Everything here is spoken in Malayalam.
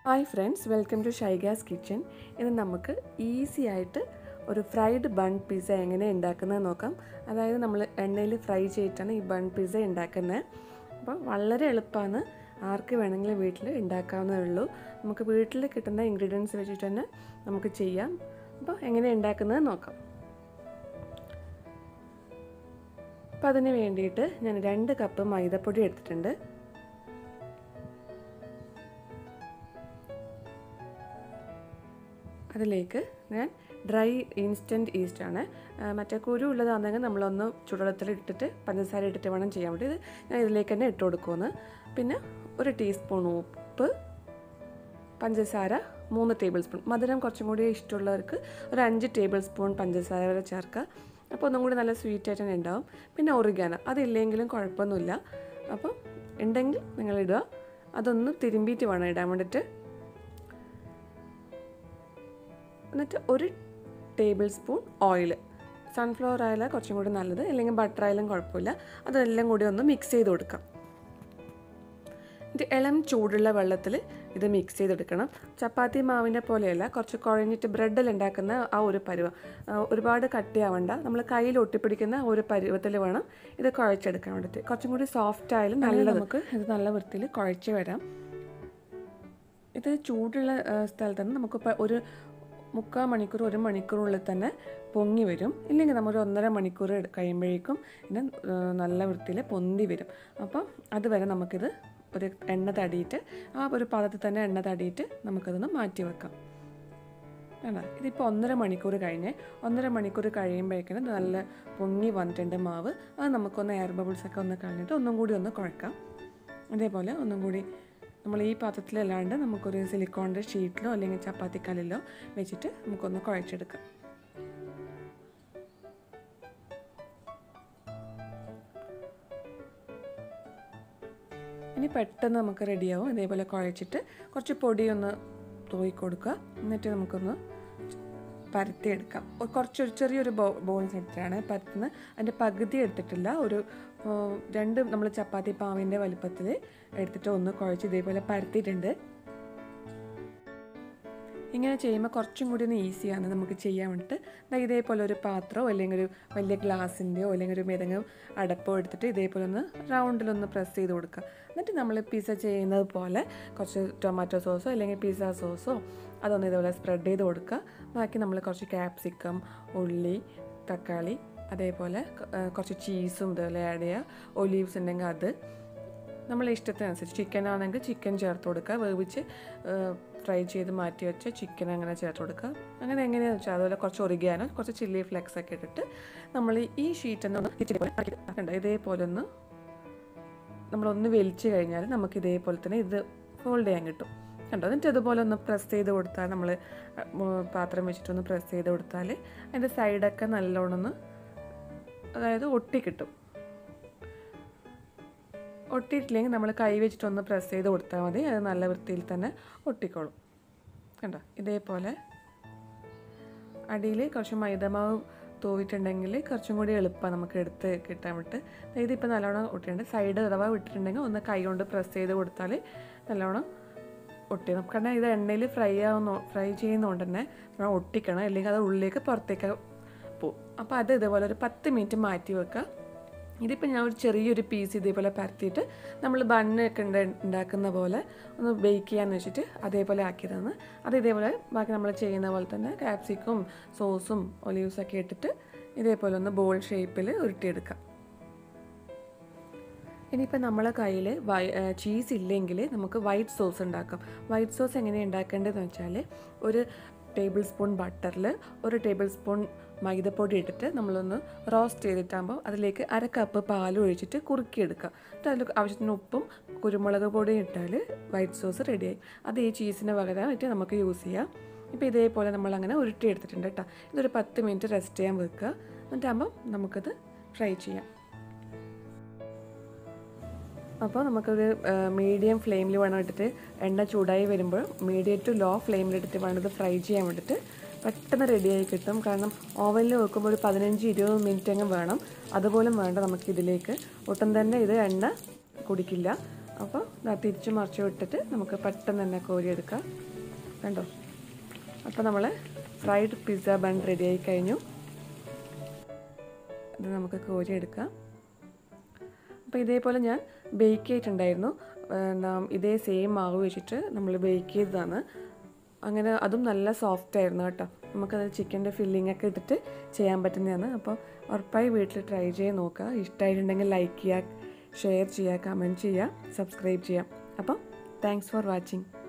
ഹായ് ഫ്രണ്ട്സ് വെൽക്കം ടു ഷൈഗാസ് കിച്ചൺ ഇന്ന് നമുക്ക് ഈസി ആയിട്ട് ഒരു ഫ്രൈഡ് ബൺ പിസ്സ എങ്ങനെ ഉണ്ടാക്കുന്നത് നോക്കാം അതായത് നമ്മൾ എണ്ണയിൽ ഫ്രൈ ചെയ്തിട്ടാണ് ഈ ബൺ പിസ്സ ഉണ്ടാക്കുന്നത് അപ്പോൾ വളരെ എളുപ്പമാണ് ആർക്ക് വേണമെങ്കിലും വീട്ടിൽ ഉണ്ടാക്കാവുന്നതേ ഉള്ളൂ നമുക്ക് വീട്ടിൽ കിട്ടുന്ന ഇൻഗ്രീഡിയൻസ് വെച്ചിട്ട് തന്നെ നമുക്ക് ചെയ്യാം അപ്പോൾ എങ്ങനെ ഉണ്ടാക്കുന്നത് നോക്കാം അപ്പോൾ അതിന് വേണ്ടിയിട്ട് ഞാൻ രണ്ട് കപ്പ് മൈദപ്പൊടി എടുത്തിട്ടുണ്ട് അതിലേക്ക് ഞാൻ ഡ്രൈ ഇൻസ്റ്റൻറ്റ് ഈസ്റ്റാണ് മറ്റേ കുരു ഉള്ളതാണെങ്കിൽ നമ്മളൊന്ന് ചുടുവെള്ളത്തിൽ ഇട്ടിട്ട് പഞ്ചസാര ഇട്ടിട്ട് വേണം ചെയ്യാൻ വേണ്ടി ഇത് ഞാൻ ഇതിലേക്ക് തന്നെ ഇട്ട് കൊടുക്കുമെന്ന് പിന്നെ ഒരു ടീസ്പൂൺ ഉപ്പ് പഞ്ചസാര മൂന്ന് ടേബിൾ സ്പൂൺ മധുരം കുറച്ചും കൂടി ഇഷ്ടമുള്ളവർക്ക് ഒരു അഞ്ച് ടേബിൾ സ്പൂൺ പഞ്ചസാര വരെ ചേർക്കുക അപ്പോൾ ഒന്നും കൂടി നല്ല സ്വീറ്റ് ആയിട്ട് തന്നെ ഉണ്ടാവും പിന്നെ ഒറിഗാന അതില്ലെങ്കിലും കുഴപ്പമൊന്നുമില്ല അപ്പോൾ ഉണ്ടെങ്കിൽ നിങ്ങൾ ഇടുക അതൊന്ന് തിരുമ്പിയിട്ട് വേണം ഇടാൻ വേണ്ടിയിട്ട് എന്നിട്ട് ഒരു tablespoon oil sunflower oil കുറച്ചും കൂടി നല്ലത് അല്ലെങ്കിൽ ബട്ടർ ആയാലും കുഴപ്പമില്ല അതെല്ലാം കൂടി ഒന്ന് മിക്സ് ചെയ്ത് കൊടുക്കാം ഇത് ഇളം ചൂടുള്ള വെള്ളത്തിൽ ഇത് മിക്സ് ചെയ്തെടുക്കണം ചപ്പാത്തി മാവിൻ്റെ പോലെയല്ല കുറച്ച് കുഴഞ്ഞിട്ട് ബ്രെഡിൽ ഉണ്ടാക്കുന്ന ആ ഒരു പരുവം ഒരുപാട് കട്ടിയാവണ്ട നമ്മൾ കയ്യിൽ ഒട്ടിപ്പിടിക്കുന്ന ഒരു പരുവത്തിൽ വേണം ഇത് കുഴച്ചെടുക്കാൻ വേണ്ടിയിട്ട് കുറച്ചും കൂടി സോഫ്റ്റ് ആയാലും നല്ല നമുക്ക് ഇത് നല്ല വൃത്തിയിൽ കുഴച്ച് വരാം ഇത് ചൂടുള്ള സ്ഥലത്ത് തന്നെ നമുക്ക് ഒരു മുക്കാൽ മണിക്കൂർ ഒരു മണിക്കൂറിനുള്ളിൽ തന്നെ പൊങ്ങി വരും ഇല്ലെങ്കിൽ നമ്മൾ ഒരു ഒന്നര മണിക്കൂർ കഴിയുമ്പോഴേക്കും ഇതിന് നല്ല വൃത്തിയിൽ പൊന്തി വരും അപ്പം അതുവരെ നമുക്കിത് ഒരു എണ്ണ തടിയിട്ട് ആ ഒരു പാത്രത്തിൽ തന്നെ എണ്ണ തടിയിട്ട് നമുക്കതൊന്ന് മാറ്റി വെക്കാം വേണ്ട ഇതിപ്പോൾ ഒന്നര മണിക്കൂർ കഴിഞ്ഞ് ഒന്നര മണിക്കൂർ കഴിയുമ്പോഴേക്കിനും നല്ല പൊങ്ങി വന്നിട്ടുണ്ട് മാവ് അത് നമുക്കൊന്ന് എയർ ബബിൾസൊക്കെ ഒന്ന് കളഞ്ഞിട്ട് ഒന്നും കൂടി ഒന്ന് കുഴക്കാം അതേപോലെ ഒന്നും കൂടി നമ്മൾ ഈ പാത്രത്തിലല്ലാണ്ട് നമുക്കൊരു സിലിക്കോണിൻ്റെ ഷീറ്റിലോ അല്ലെങ്കിൽ ചപ്പാത്തിക്കല്ലിലോ വെച്ചിട്ട് നമുക്കൊന്ന് കുഴച്ചെടുക്കാം ഇനി പെട്ടെന്ന് നമുക്ക് റെഡിയാവും ഇതേപോലെ കുഴച്ചിട്ട് കുറച്ച് പൊടിയൊന്ന് തൂയി കൊടുക്കുക എന്നിട്ട് നമുക്കൊന്ന് പരത്തിയെടുക്കാം കുറച്ചൊരു ചെറിയൊരു ബോ ബോൾസ് എടുത്തിട്ടാണ് പരത്തുന്നത് അതിൻ്റെ പകുതി എടുത്തിട്ടില്ല ഒരു രണ്ട് നമ്മൾ ചപ്പാത്തി പാവിൻ്റെ വലുപ്പത്തിൽ എടുത്തിട്ട് ഒന്ന് കുഴച്ച് ഇതേപോലെ പരത്തിയിട്ടുണ്ട് ഇങ്ങനെ ചെയ്യുമ്പോൾ കുറച്ചും കൂടി ഒന്ന് ഈസിയാണ് നമുക്ക് ചെയ്യാൻ വേണ്ടിയിട്ട് ഇതേപോലെ ഒരു പാത്രമോ അല്ലെങ്കിൽ ഒരു വലിയ ഗ്ലാസിൻ്റെയോ അല്ലെങ്കിൽ ഒരു മെതങ്ങ അടപ്പോ എടുത്തിട്ട് ഇതേപോലെ ഒന്ന് റൗണ്ടിലൊന്ന് പ്രസ് ചെയ്ത് കൊടുക്കുക എന്നിട്ട് നമ്മൾ പിസ്സ ചെയ്യുന്നത് പോലെ കുറച്ച് ടൊമാറ്റോ സോസോ അല്ലെങ്കിൽ പിസ്സ സോസോ അതൊന്ന് ഇതേപോലെ സ്പ്രെഡ് ചെയ്ത് കൊടുക്കുക ബാക്കി നമ്മൾ കുറച്ച് ക്യാപ്സിക്കം ഉള്ളി തക്കാളി അതേപോലെ കുറച്ച് ചീസും ഇതേപോലെ ആഡ് ചെയ്യുക ഒലീവ്സ് ഉണ്ടെങ്കിൽ അത് നമ്മളെ ഇഷ്ടത്തിനനുസരിച്ച് ചിക്കൻ ആണെങ്കിൽ ചിക്കൻ ചേർത്ത് കൊടുക്കുക വേവിച്ച് ഫ്രൈ ചെയ്ത് മാറ്റി വെച്ച ചിക്കൻ അങ്ങനെ ചേർത്ത് കൊടുക്കുക അങ്ങനെ എങ്ങനെയാണെന്ന് വെച്ചാൽ അതുപോലെ കുറച്ച് ഒറിഗാനോ കുറച്ച് ചില്ലി ഫ്ലെക്സ് ഒക്കെ ഇട്ടിട്ട് നമ്മൾ ഈ ഷീറ്റ് ഒന്ന് ഇതേപോലെ ഒന്ന് നമ്മളൊന്ന് വലിച്ചു കഴിഞ്ഞാൽ നമുക്ക് ഇതേപോലെ തന്നെ ഇത് ഫോൾഡ് ചെയ്യാൻ കിട്ടും കണ്ടോ എന്നിട്ട് ഇതുപോലെ ഒന്ന് പ്രസ് ചെയ്ത് കൊടുത്താൽ നമ്മൾ പാത്രം വെച്ചിട്ടൊന്ന് പ്രസ് ചെയ്ത് കൊടുത്താൽ അതിൻ്റെ സൈഡൊക്കെ നല്ലോണം ഒന്ന് അതായത് ഒട്ടി കിട്ടും ഒട്ടിയിട്ടില്ലെങ്കിൽ നമ്മൾ കൈ വെച്ചിട്ടൊന്ന് പ്രസ് ചെയ്ത് കൊടുത്താൽ മതി അത് നല്ല വൃത്തിയിൽ തന്നെ ഒട്ടിക്കോളും കണ്ടോ ഇതേപോലെ അടിയിൽ കുറച്ച് മൈദമാവ് തൂവിട്ടുണ്ടെങ്കിൽ കുറച്ചും കൂടി എളുപ്പമാണ് നമുക്ക് എടുത്ത് കിട്ടാൻ വിട്ട് ഇതിപ്പോൾ നല്ലോണം ഒട്ടിയുണ്ട് സൈഡ് അഥവാ വിട്ടിട്ടുണ്ടെങ്കിൽ ഒന്ന് കൈ കൊണ്ട് പ്രസ് ചെയ്ത് കൊടുത്താൽ നല്ലോണം ഒട്ടി കാരണം ഇത് എണ്ണയിൽ ഫ്രൈ ആവുന്ന ഫ്രൈ ചെയ്യുന്നതുകൊണ്ട് തന്നെ നമ്മൾ ഒട്ടിക്കണം അല്ലെങ്കിൽ അത് ഉള്ളിലേക്ക് പുറത്തേക്ക് പോകും അപ്പോൾ അത് ഇതേപോലെ ഒരു പത്ത് മിനിറ്റ് മാറ്റി വെക്കുക ഇതിപ്പോൾ ഞാൻ ഒരു ചെറിയൊരു പീസ് ഇതേപോലെ പരത്തിയിട്ട് നമ്മൾ ബണ്ണൊക്കെ ഉണ്ട് ഉണ്ടാക്കുന്ന പോലെ ഒന്ന് ബേക്ക് ചെയ്യാന്ന് വെച്ചിട്ട് അതേപോലെ ആക്കിയതാണ് അത് ഇതേപോലെ ബാക്കി നമ്മൾ ചെയ്യുന്ന പോലെ തന്നെ ക്യാപ്സിക്കും സോസും ഒലീവ്സൊക്കെ ഇട്ടിട്ട് ഇതേപോലെ ഒന്ന് ബോൾ ഷേപ്പിൽ ഉരുട്ടിയെടുക്കാം ഇനിയിപ്പോൾ നമ്മളെ കയ്യിൽ വൈ ചീസ് ഇല്ലെങ്കിൽ നമുക്ക് വൈറ്റ് സോസ് ഉണ്ടാക്കാം വൈറ്റ് സോസ് എങ്ങനെയാണ് ഉണ്ടാക്കേണ്ടതെന്ന് വെച്ചാൽ ഒരു ടേബിൾ സ്പൂൺ ബട്ടറിൽ ഒരു ടേബിൾ സ്പൂൺ മൈദപ്പൊടി ഇട്ടിട്ട് നമ്മളൊന്ന് റോസ്റ്റ് ചെയ്തിട്ടാകുമ്പോൾ അതിലേക്ക് അര കപ്പ് പാൽ ഒഴിച്ചിട്ട് കുറുക്കിയെടുക്കുക എന്നിട്ട് അതിൽ ആവശ്യത്തിന് ഉപ്പും കുരുമുളക് പൊടിയും ഇട്ടാൽ വൈറ്റ് സോസ് റെഡിയായി അത് ഈ ചീസിന് പകരമായിട്ട് നമുക്ക് യൂസ് ചെയ്യാം ഇപ്പോൾ ഇതേപോലെ നമ്മളങ്ങനെ ഉരുട്ടി എടുത്തിട്ടുണ്ട് കേട്ടോ ഇതൊരു പത്ത് മിനിറ്റ് റെസ്റ്റ് ചെയ്യാൻ വെക്കുക എന്നിട്ടാകുമ്പം നമുക്കത് ഫ്രൈ ചെയ്യാം അപ്പോൾ നമുക്കൊരു മീഡിയം ഫ്ലെയിമിൽ വേണം ഇട്ടിട്ട് എണ്ണ ചൂടായി വരുമ്പോൾ മീഡിയം ടു ലോ ഫ്ലെയിമിലിട്ടിട്ട് വേണം ഇത് ഫ്രൈ ചെയ്യാൻ വേണ്ടിയിട്ട് പെട്ടെന്ന് റെഡിയായി കിട്ടും കാരണം ഓവനിൽ വെക്കുമ്പോൾ ഒരു പതിനഞ്ച് ഇരുപത് മിനിറ്റ് അങ്ങ് വേണം അതുപോലും വേണ്ട നമുക്ക് ഇതിലേക്ക് ഒട്ടും തന്നെ ഇത് എണ്ണ കുടിക്കില്ല അപ്പോൾ ഇതാ തിരിച്ച് മറിച്ച് വിട്ടിട്ട് നമുക്ക് പെട്ടെന്ന് തന്നെ കോരിയെടുക്കാം കണ്ടോ അപ്പോൾ നമ്മൾ ഫ്രൈഡ് പിസ്സ ബൺ റെഡി ആയി കഴിഞ്ഞു ഇത് നമുക്ക് കോരിയെടുക്കാം അപ്പോൾ ഇതേപോലെ ഞാൻ ബേക്ക് ചെയ്തിട്ടുണ്ടായിരുന്നു ഇതേ സെയിം മാവ് വെച്ചിട്ട് നമ്മൾ ബേക്ക് ചെയ്തതാണ് അങ്ങനെ അതും നല്ല സോഫ്റ്റ് ആയിരുന്നു കേട്ടോ നമുക്കത് ചിക്കൻ്റെ ഫില്ലിംഗ് ഒക്കെ ഇട്ടിട്ട് ചെയ്യാൻ പറ്റുന്നതാണ് അപ്പോൾ ഉറപ്പായി വീട്ടിൽ ട്രൈ ചെയ്ത് നോക്കുക ഇഷ്ടമായിട്ടുണ്ടെങ്കിൽ ലൈക്ക് ചെയ്യുക ഷെയർ ചെയ്യുക കമൻറ്റ് ചെയ്യുക സബ്സ്ക്രൈബ് ചെയ്യുക അപ്പം താങ്ക്സ് ഫോർ വാച്ചിങ്